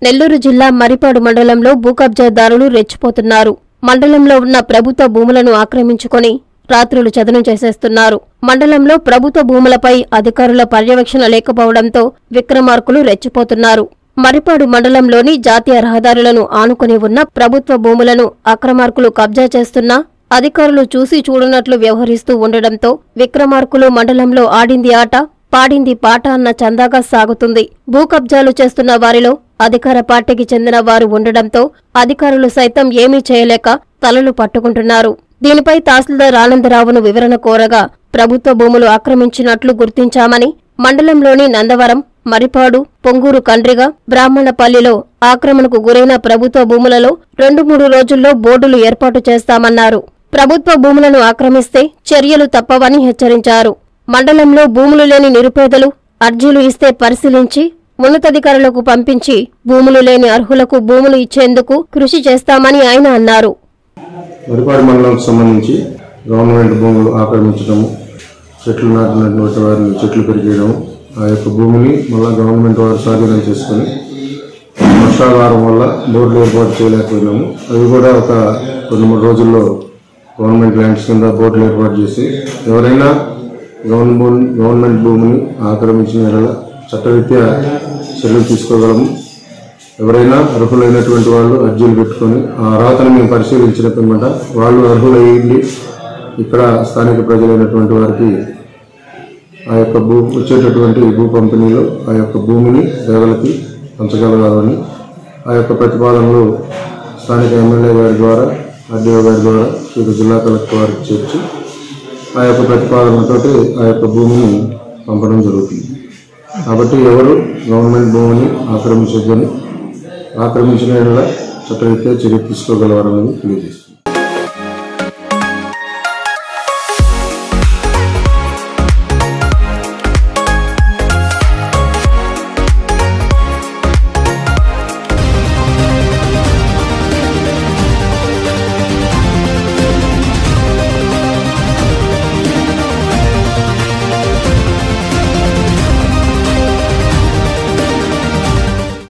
నెల్లూరు జిల్లా మరిపాడు మండలంలో భూ కబ్జాదారులు రెచ్చిపోతున్నారు మండలంలో ఉన్న ప్రభుత్వ భూములను ఆక్రమించుకొని రాత్రులు చదనం చేసేస్తున్నారు మండలంలో ప్రభుత్వ భూములపై అధికారుల పర్యవేక్షణ లేకపోవడంతో విక్రమార్కులు రెచ్చిపోతున్నారు మరిపాడు మండలంలోని జాతీయ రహదారులను ఆనుకుని ఉన్న ప్రభుత్వ భూములను అక్రమార్కులు కబ్జా చేస్తున్నా అధికారులు చూసి చూడనట్లు వ్యవహరిస్తూ ఉండడంతో విక్రమార్కులు మండలంలో ఆడింది ఆట పాడింది పాట అన్న చందాగా సాగుతుంది భూ కబ్జాలు చేస్తున్న వారిలో అధికార పార్టీకి చెందిన వారు ఉండడంతో అధికారులు సైతం ఏమీ చేయలేక తలలు పట్టుకుంటున్నారు దీనిపై తహసీల్దార్ ఆనందరావును వివరణ కోరగా ప్రభుత్వ భూములు ఆక్రమించినట్లు గుర్తించామని మండలంలోని నందవరం మరిపాడు పొంగూరు కండ్రిగ బ్రాహ్మణపల్లిలో ఆక్రమణకు గురైన ప్రభుత్వ భూములలో రెండు మూడు రోజుల్లో బోర్డులు ఏర్పాటు చేస్తామన్నారు ప్రభుత్వ భూములను ఆక్రమిస్తే చర్యలు తప్పవని హెచ్చరించారు మండలంలో భూములు లేని నిరుపేదలు అర్జీలు ఇస్తే పరిశీలించి ఉన్నతాధికారులకు పంపించి భూములు లేని అర్హులకు భూములు ఇచ్చేందుకు కృషి చేస్తామని ఆయన అన్నారు వరిపాడు మండలంకి సంబంధించి గవర్నమెంట్ భూములు ఆక్రమించడము చెట్లు నాటినటువంటి వారిని చెట్లు పెరిగేయడం ఆ యొక్క భూమిని మళ్ళా గవర్నమెంట్ వారు స్వాధీనం చేసుకొని వర్షాధారం వల్ల బోర్డులు ఏర్పాటు చేయలేకపోయినాము అవి కూడా ఒక రెండు మూడు రోజుల్లో గవర్నమెంట్ ల్యాండ్స్ కింద బోర్డులు ఏర్పాటు చేసి ఎవరైనా గవర్నమెంట్ గవర్నమెంట్ భూమిని ఆక్రమించిన ఎడల చట్టరీత్యా చర్యలు తీసుకోగలము ఎవరైనా అర్హులైనటువంటి వాళ్ళు అర్జీలు పెట్టుకొని ఆ అర్హతను మేము పరిశీలించిన పిమ్మట వాళ్ళు అర్హులయ్యింది ఇక్కడ స్థానిక ప్రజలైనటువంటి వారికి ఆ యొక్క భూ వచ్చేటటువంటి భూ పంపిణీలో ఆ యొక్క భూమిని పేదలకి పంచగలగాలని ఆ యొక్క ప్రతిపాదనలు స్థానిక ఎమ్మెల్యే గారి ద్వారా ఆర్డీఓ గారి ద్వారా ఇక జిల్లా కలెక్టర్ వారికి చేర్చి ఆ యొక్క ప్రతిపాదనతోటి ఆ యొక్క భూమిని పంపడం జరుగుతుంది కాబట్టి ఎవరు గవర్నమెంట్ భూమిని ఆక్రమించొద్దని ఆక్రమించిన యెడల చట్టరీత్యా చర్య తీసుకోగలవారని తెలియజేస్తుంది